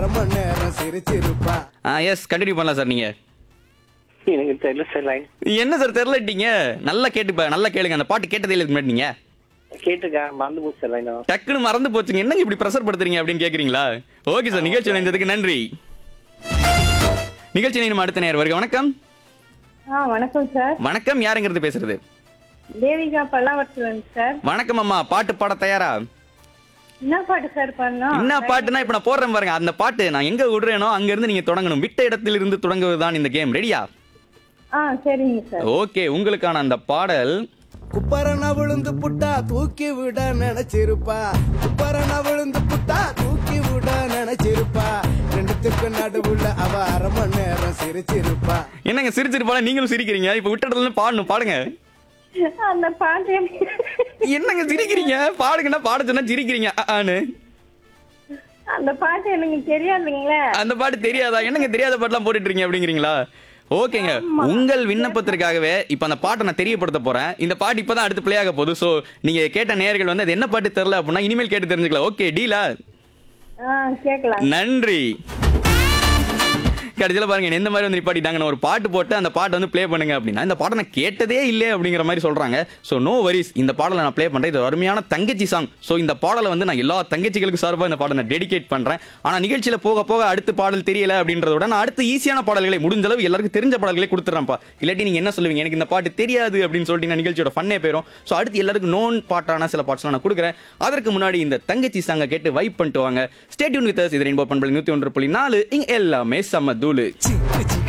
அரை மணி நேரம் சிரிச்சிருப்பா ஆ எஸ் கண்டினியூ பண்ணலாம் சார் நீங்க எனக்கு தெரியல சார் லைன் என்ன சார் தெரிலட்டீங்க நல்லா கேட்டு நல்லா கேளுங்க அந்த பாட்டு கேட்டதே இல்லை இதுக்கு முன்னாடி நீங்க கேட்டிருக்கேன் மறந்து போச்சு சார் லைன் டக்குன்னு மறந்து போச்சுங்க என்னங்க இப்படி ப்ரெஷர் படுத்துறீங்க அப்படின்னு கேக்குறீங்களா ஓகே சார் நிகழ்ச்சி இணைந்ததுக்கு நன்றி நிகழ்ச்சி நம்ம அடுத்த நேரம் வருக வணக்கம் ஆ வணக்கம் சார் வணக்கம் யாருங்கிறது பேசுறது தேவிகா பல்லாவரத்துலங்க சார் வணக்கம் அம்மா பாட்டு பாட தயாரா என்ன பாட்டு சார் பண்ணோம் என்ன பாட்டுனா இப்ப நான் போடுறேன் பாருங்க அந்த பாட்டு நான் எங்க விடுறேனோ அங்க இருந்து நீங்க தொடங்கணும் விட்ட இடத்தில் இருந்து தொடங்குவதுதான் இந்த கேம் ரெடியா ஆ சரிங்க சார் ஓகே உங்களுக்கான அந்த பாடல் குப்பரனா விழுந்து புட்டா தூக்கி விட நினைச்சிருப்பா குப்பரனா விழுந்து புட்டா தூக்கி விட நினைச்சிருப்பா ரெண்டுத்துக்கு நடுவுல அவ அரை மணி நேரம் சிரிச்சிருப்பா என்னங்க சிரிச்சிட்டு போல நீங்களும் சிரிக்கிறீங்க இப்ப விட்ட இடத்துல இருந்து பாடணும் பாடுங்க அந்த பாட்டு எனக்கு என்னங்க சிரிக்கிறீங்க பாடுங்கன்னா பாட சொன்னா சிரிக்கிறீங்க அ, ஆன்னு அந்த பாட்டு எனக்கு தெரியாதுங்களே அந்த பாட்டு தெரியாதா என்னங்க தெரியாத பாட்டுலாம் போட்டுட்டு இருக்கீங்க அப்படிங்கிறீங்களா ஓகேங்க உங்கள் விண்ணப்பத்திற்காகவே இப்ப அந்த பாட்டை நான் தெரியப்படுத்த போறேன் இந்த பாட்டு இப்பதான் அடுத்து பிளே ஆக போகுது சோ நீங்க கேட்ட நேயர்கள் வந்து அது என்ன பாட்டு தெரியல அப்படின்னா இனிமேல் கேட்டு தெரிஞ்சுக்கலாம் ஓகே டீலா ஆ கேட்கலாம் நன்றி கடைசியில் பாருங்க எந்த மாதிரி வந்து நிப்பாட்டிட்டாங்க நான் ஒரு பாட்டு போட்டு அந்த பாட்டை வந்து ப்ளே பண்ணுங்க அப்படின்னா இந்த பாட்டை நான் கேட்டதே இல்லை அப்படிங்கிற மாதிரி சொல்றாங்க ஸோ நோ வரிஸ் இந்த பாடலை நான் ப்ளே பண்றேன் இது ஒரு அருமையான தங்கச்சி சாங் ஸோ இந்த பாடலை வந்து நான் எல்லா தங்கச்சிகளுக்கு சார்பாக இந்த பாடலை நான் டெடிகேட் பண்றேன் ஆனா நிகழ்ச்சியில போக போக அடுத்த பாடல் தெரியல அப்படின்றத விட நான் அடுத்து ஈஸியான பாடல்களை முடிஞ்ச அளவு எல்லாருக்கும் தெரிஞ்ச பாடல்களை கொடுத்துறேன்ப்பா இல்லாட்டி நீங்க என்ன சொல்லுவீங்க எனக்கு இந்த பாட்டு தெரியாது அப்படின்னு சொல்லிட்டு நான் நிகழ்ச்சியோட ஃபன்னே போயிடும் ஸோ அடுத்து எல்லாருக்கும் நோன் பாட்டான சில பாட்ஸ்லாம் நான் கொடுக்குறேன் அதற்கு முன்னாடி இந்த தங்கச்சி சாங்கை கேட்டு வைப் பண்ணிட்டு வாங்க ஸ்டேட்யூன் வித் இது ரெயின்போ பண்பல் நூத்தி ஒன்று புள்ளி நாலு இங்க எல்லாமே செம்ம தூளு சிக்கு